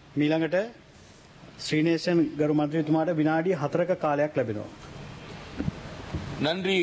මීළඟට ශ්‍රීනේෂන් ගරු මන්ත්‍රීතුමාට විනාඩි හතරක කාලයක් ලැබෙනවා. நன்றி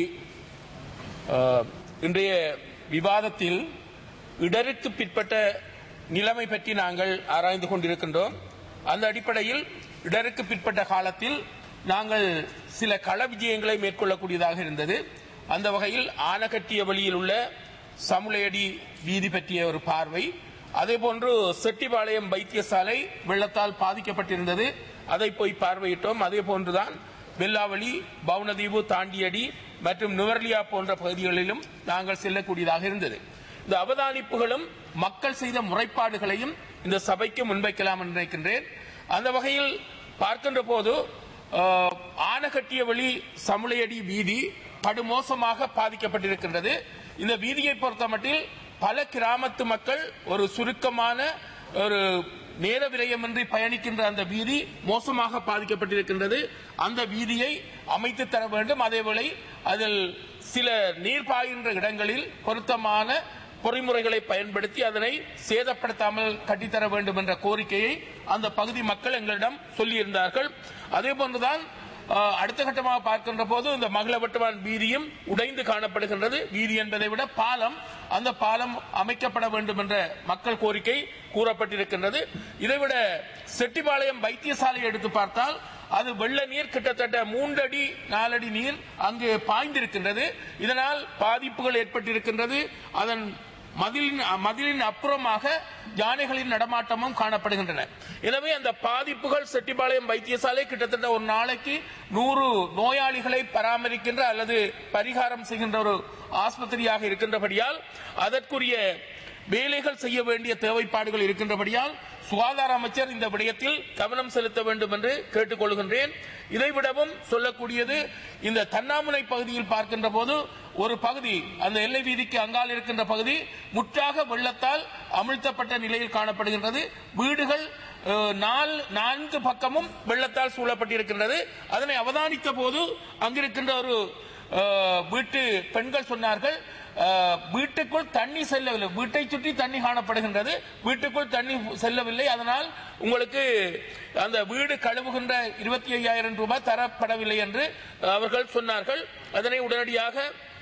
அஹ், இன்றைய விவாதத்தில் இடருக்கு பிற்பட்ட நிலைமை பற்றி நாங்கள் ஆராய்ந்து கொண்டிருக்கின்றோம் அந்த அடிப்படையில் இடருக்கு பிற்பட்ட காலத்தில் நாங்கள் சில கள விஜயங்களை மேற்கொள்ளக்கூடியதாக இருந்தது அந்த வகையில் ஆனகட்டிய வழியில் உள்ள சமுளையடி வீதி பற்றிய ஒரு பார்வை அதேபோன்று செட்டிபாளையம் வைத்தியசாலை வெள்ளத்தால் பாதிக்கப்பட்டிருந்தது அதை போய் பார்வையிட்டோம் அதே போன்றுதான் வெல்லாவளி பவுனதீவு தாண்டியடி மற்றும் நுவர்லியா போன்ற பகுதிகளிலும் நாங்கள் செல்லக்கூடியதாக இருந்தது இந்த அவதானிப்புகளும் மக்கள் செய்த முறைப்பாடுகளையும் இந்த சபைக்கு முன்வைக்கலாம் என்று நினைக்கின்றேன் அந்த வகையில் பார்க்கின்ற போது ஆஹ், ஆனகட்டிய வழி சமுளையடி வீதி படுமோசமாக பாதிக்கப்பட்டிருக்கின்றது இந்த வீதியை பொறுத்தமட்டில் பல கிராமத்து மக்கள் ஒரு சுருக்கமான ஒரு நேர விரயமின்றி பயணிக்கின்ற அந்த வீதி மோசமாக பாதிக்கப்பட்டிருக்கின்றது அந்த வீதியை அமைத்து தர வேண்டும் அதேவேளை அதில் சில நீர் பாய்கின்ற இடங்களில் பொருத்தமான பொறிமுறைகளை பயன்படுத்தி அதனை சேதப்படுத்தாமல் கட்டித்தர வேண்டும் என்ற கோரிக்கையை அந்த பகுதி மக்கள் எங்களிடம் சொல்லியிருந்தார்கள் அதே போன்றுதான் ஆஹ், அடுத்த கட்டமாக பார்க்கின்ற போது இந்த மகளவட்டுவான் வீதியும் உடைந்து காணப்படுகின்றது வீதி என்பதை விட பாலம் அந்த பாலம் அமைக்கப்பட வேண்டும் என்ற மக்கள் கோரிக்கை கூறப்பட்டிருக்கின்றது இதைவிட செட்டிபாளையம் வைத்தியசாலை எடுத்து பார்த்தால் அது வெள்ள நீர் கிட்டத்தட்ட மூன்றடி நாலடி நீர் அங்கு பாய்ந்திருக்கின்றது இதனால் பாதிப்புகள் ஏற்பட்டிருக்கின்றது அதன் மதிலின் மதிலின் அப்புறமாக யானைகளின் நடமாட்டமும் காணப்படுகின்றன எனவே அந்த பாதிப்புகள் செட்டிபாளையம் வைத்தியசாலை கிட்டத்தட்ட ஒரு நாளைக்கு நூறு நோயாளிகளை பராமரிக்கின்ற அல்லது பரிகாரம் செய்கின்ற ஒரு ஆஸ்பத்திரியாக இருக்கின்றபடியால் அதற்குரிய வேலைகள் செய்ய வேண்டிய தேவைப்பாடுகள் இருக்கின்றபடியால் சுகாதார அமைச்சர் இந்த விடயத்தில் கவனம் செலுத்த வேண்டும் என்று கேட்டுக்கொள்கின்றேன் இதைவிடவும் சொல்லக்கூடியது இந்த தன்னாமுனை பகுதியில் பார்க்கின்ற போது ஒரு பகுதி அந்த எல்லை வீதிக்கு அங்கால் இருக்கின்ற பகுதி முற்றாக வெள்ளத்தால் அமிழ்த்தப்பட்ட நிலையில் காணப்படுகின்றது வீடுகள் அஹ், நால் நான்கு பக்கமும் வெள்ளத்தால் சூழப்பட்டிருக்கின்றது அதனை அவதானித்த போது அங்கிருக்கின்ற ஒரு அஹ், வீட்டு பெண்கள் சொன்னார்கள் அஹ், வீட்டுக்குள் தண்ணி செல்லவில்லை வீட்டை சுற்றி தண்ணி காணப்படுகின்றது வீட்டுக்குள் தண்ணி செல்லவில்லை அதனால் உங்களுக்கு அந்த வீடு கழுவுகின்ற இருபத்தி ஐயாயிரம் ரூபாய் தரப்படவில்லை என்று அவர்கள் சொன்னார்கள் அதனை உடனடியாக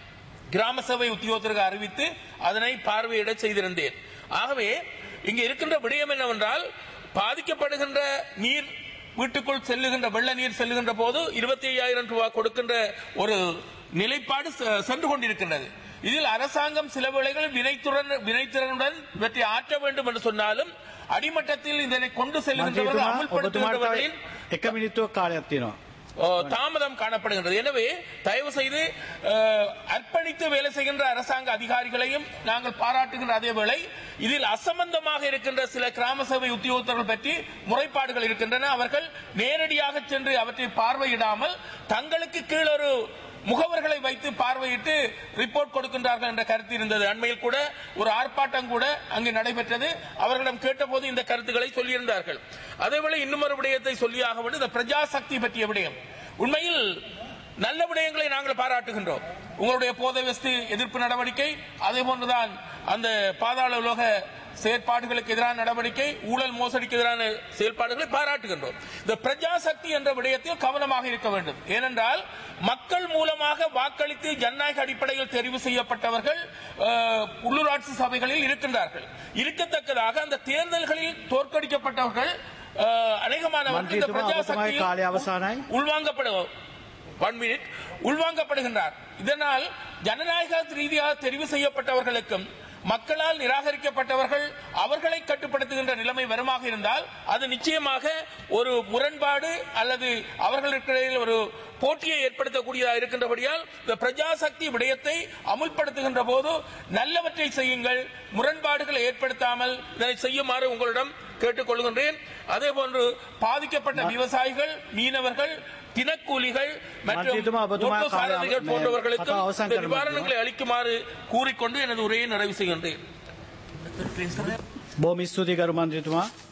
கிராம சபை உத்தியோகத்திற்கு அறிவித்து அதனை பார்வையிட செய்திருந்தேன் ஆகவே இங்கு இருக்கின்ற விடயம் என்னவென்றால் பாதிக்கப்படுகின்ற நீர் வீட்டுக்குள் செல்லுகின்ற வெள்ள நீர் செல்லுகின்ற போது இருபத்தி ஐயாயிரம் ரூபாய் கொடுக்கின்ற ஒரு நிலைப்பாடு செ- சென்று கொண்டிருக்கின்றது இதில் அரசாங்கம் சில வேளைகள் வினைத்துடன் வினைத்திறனுடன் இவற்றை ஆற்ற வேண்டும் என்று சொன்னாலும் அடிமட்டத்தில் இதனை கொண்டு செல்லுகின்றவர்கள் මන්ත්‍රීතුමා ඔබතුමාට තව அமுல்படுத்துகின்றவர்களின் එක මිනිත්තුවක් කාලයක් තියෙනවා. அஹ், தாமதம் காணப்படுகின்றது எனவே தயவு செய்து அஹ், அர்ப்பணித்து வேலை செய்கின்ற அரசாங்க அதிகாரிகளையும் நாங்கள் பாராட்டுகின்ற அதே வேளை இதில் அசம்பந்தமாக இருக்கின்ற சில கிராம சபை உத்தியோகத்தர்கள் பற்றி முறைப்பாடுகள் இருக்கின்றன அவர்கள் நேரடியாக சென்று அவற்றை பார்வையிடாமல் தங்களுக்கு கீழ் ஒரு முகவர்களை வைத்து பார்வையிட்டு ரிப்போர்ட் கொடுக்கின்றார்கள் என்ற கருத்து இருந்தது அண்மையில் கூட ஒரு ஆர்ப்பாட்டம் கூட அங்கு நடைபெற்றது அவர்களிடம் கேட்டபோது இந்த கருத்துக்களை சொல்லியிருந்தார்கள் அதேவேளை இன்னும் ஒரு விடயத்தை சொல்லியாக வேண்டும் இந்த பிரஜா சக்தி பற்றிய விடயம் உண்மையில் நல்ல விடயங்களை நாங்கள் பாராட்டுகின்றோம் உங்களுடைய போதை வஸ்து எதிர்ப்பு நடவடிக்கை அதே போன்றுதான் அந்த பாதாள உலக செயற்பாடுகளுக்கு எதிரான நடவடிக்கை ஊழல் மோசடிக்கு எதிரான செயல்பாடுகளை பாராட்டுகின்றோம் இந்த பிரஜா சக்தி என்ற விடயத்தில் கவனமாக இருக்க வேண்டும் ஏனென்றால் மக்கள் மூலமாக வாக்களித்து ஜனநாயக அடிப்படையில் தெரிவு செய்யப்பட்டவர்கள் அஹ், உள்ளூராட்சி சபைகளில் இருக்கின்றார்கள் இருக்கத்தக்கதாக அந்த தேர்தல்களில் தோற்கடிக்கப்பட்டவர்கள் அஹ், அநேகமானவர்கள் இந்த மன்றித்துமா பிரஜா அவசரமாய் சக்தியில் காலை அவசானாய். உள்வாங்கப்படும் ஒன் மினிட் உள்வாங்கப்படுகின்றார் இதனால் ஜனநாயக ரீதியாக தெரிவு செய்யப்பட்டவர்களுக்கும் மக்களால் நிராகரிக்கப்பட்டவர்கள் அவர்களை கட்டுப்படுத்துகின்ற நிலைமை வருமாக இருந்தால் அது நிச்சயமாக ஒரு முரண்பாடு அல்லது அவர்களுக்கிடையில் ஒரு போட்டியை ஏற்படுத்தக்கூடியதாக இருக்கின்றபடியால் இந்த பிரஜாசக்தி விடயத்தை அமுல்படுத்துகின்ற போது நல்லவற்றை செய்யுங்கள் முரண்பாடுகளை ஏற்படுத்தாமல் இதனை செய்யுமாறு உங்களிடம் கேட்டுக்கொள்கின்றேன் அதே போன்று பாதிக்கப்பட்ட விவசாயிகள் மீனவர்கள் தினக்கூலிகள் மற்றும் மன்றித்துமா, ඔබතුමා ஓட்டோ சாரதிகள் කාලය- போன்றவர்களுக்கு කතාව අවසන් இந்த කරන්න நிவாரணங்களை அளிக்குமாறு கூறிக்கொண்டு எனது உரையை நிறைவு செய்கின்றேன் බොහොම ස්තුතියි ගරු මන්ත්‍රීතුමා.